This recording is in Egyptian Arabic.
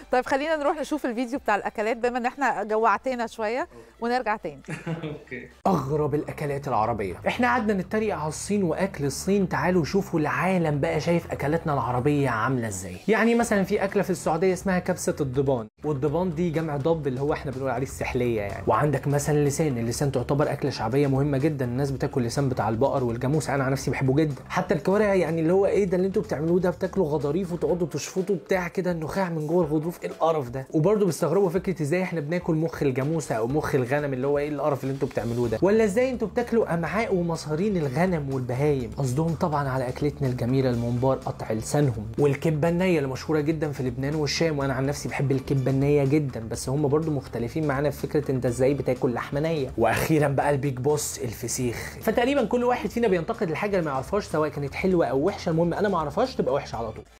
طيب خلينا نروح نشوف الفيديو بتاع الاكلات بما ان احنا جوعتنا شويه ونرجع تاني اوكي اغرب الاكلات العربيه احنا قعدنا نتريق على الصين واكل الصين تعالوا شوفوا العالم بقى شايف اكلاتنا العربيه عامله ازاي يعني مثلا في اكله في السعوديه اسمها كبسه الضبان والضبان دي جمع ضب اللي هو احنا بنقول عليه السحليه يعني وعندك مثلا اللسان اللسان تعتبر اكله شعبيه مهمه جدا الناس بتاكل اللسان بتاع البقر والجاموس انا عن نفسي بحبه جدا حتى الكوارع يعني اللي هو ايه ده اللي انتوا بتعملوه ده بتاكلوا غضاريف وتقعدوا تشفطوا بتاع كده النخاع من جوه الغضروف ايه القرف ده وبرضه بيستغربوا فكره ازاي احنا بناكل مخ الجاموسه او مخ الغنم اللي هو ايه القرف اللي انتوا بتعملوه ده ولا ازاي انتوا بتاكلوا امعاء ومصارين الغنم والبهايم قصدهم طبعا على اكلتنا الجميله الممبار قطع لسانهم والكبه النيه اللي مشهوره جدا في لبنان والشام وانا عن نفسي بحب الكبه النيه جدا بس هم برضو مختلفين معانا في فكره انت ازاي بتاكل لحمه نيه واخيرا بقى البيج بوس الفسيخ فتقريبا كل واحد فينا بينتقد الحاجه اللي ما يعرفهاش سواء كانت حلوه او وحشه المهم انا ما اعرفهاش تبقى وحشه على طول